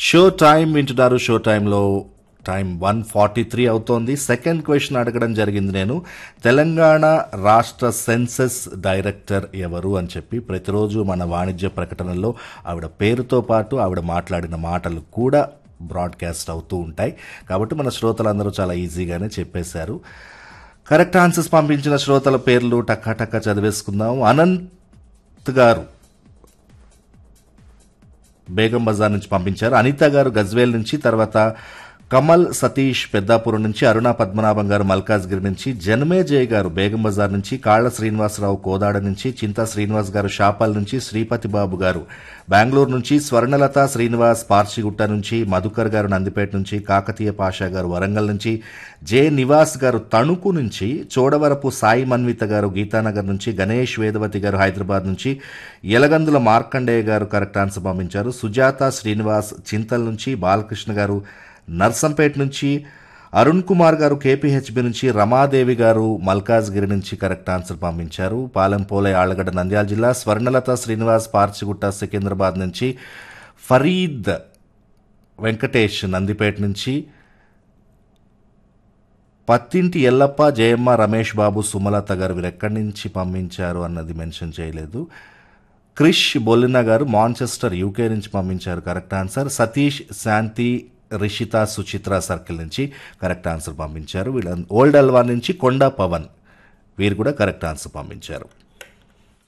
show time వింటున్నారు show టైంలో time one forty three అవుతోంది సెకండ్ క్వశ్చన్ అడగడం జరిగింది నేను తెలంగాణ రాష్ట్ర సెన్సెస్ డైరెక్టర్ ఎవరు అని చెప్పి ప్రతిరోజు మన వాణిజ్య ప్రకటనలో ఆవిడ పేరుతో పాటు ఆవిడ మాట్లాడిన మాటలు కూడా బ్రాడ్కాస్ట్ అవుతూ ఉంటాయి కాబట్టి మన శ్రోతలందరూ చాలా ఈజీగానే చెప్పేశారు కరెక్ట్ ఆన్సర్స్ పంపించిన శ్రోతల పేర్లు టక్కా టక్కా చదివేసుకుందాం అనంత్ గారు బేగం బజార్ నుంచి పంపించారు అనిత గారు గజ్వేల్ నుంచి తర్వాత కమల్ సతీష్ పెద్దాపురం నుంచి అరుణ పద్మనాభం గారు మల్కాజ్గిరి నుంచి జన్మేజయ్ గారు బేగం బజార్ నుంచి కాళ్ల శ్రీనివాసరావు కోదాడ నుంచి చింతా శ్రీనివాస్ గారు షాపాల్ నుంచి శ్రీపతి బాబు గారు బెంగళూరు నుంచి స్వర్ణలత శ్రీనివాస్ పార్చిగుట్ట నుంచి మధుకర్ గారు నందిపేట నుంచి కాకతీయ పాషా గారు వరంగల్ నుంచి జె నివాస్ గారు తణుకు నుంచి చోడవరపు సాయి మన్విత గారు గీతానగర్ నుంచి గణేష్ వేదవతి గారు హైదరాబాద్ నుంచి ఎలగందుల మార్కండేయ గారు కరెక్ట్ ఆన్సర్ పంపించారు సుజాత శ్రీనివాస్ చింతల్ నుంచి బాలకృష్ణ గారు నర్సంపేట నుంచి అరుణ్ కుమార్ గారు కేపీహెచ్బి నుంచి రమాదేవి గారు మల్కాజ్గిరి నుంచి కరెక్ట్ ఆన్సర్ పంపించారు పాలెంపోలే ఆళ్లగడ్డ నంద్యాల జిల్లా స్వర్ణలత శ్రీనివాస్ పార్చిగుట్ట సికింద్రాబాద్ నుంచి ఫరీద్ వెంకటేష్ నందిపేట నుంచి పత్తింటి ఎల్లప్ప జయమ్మ రమేష్ బాబు సుమలత గారు వీరు ఎక్కడి నుంచి పంపించారు అన్నది మెన్షన్ చేయలేదు క్రిష్ బొల్లిన గారు మాంచెస్టర్ యూకే నుంచి పంపించారు correct answer Satish Shanti Rishitha Suchitra circle నుంచి కరెక్ట్ ఆన్సర్ పంపించారు వీళ్ళ ఓల్డ్ అల్వా నుంచి కొండా పవన్ వీరు కూడా కరెక్ట్ ఆన్సర్ పంపించారు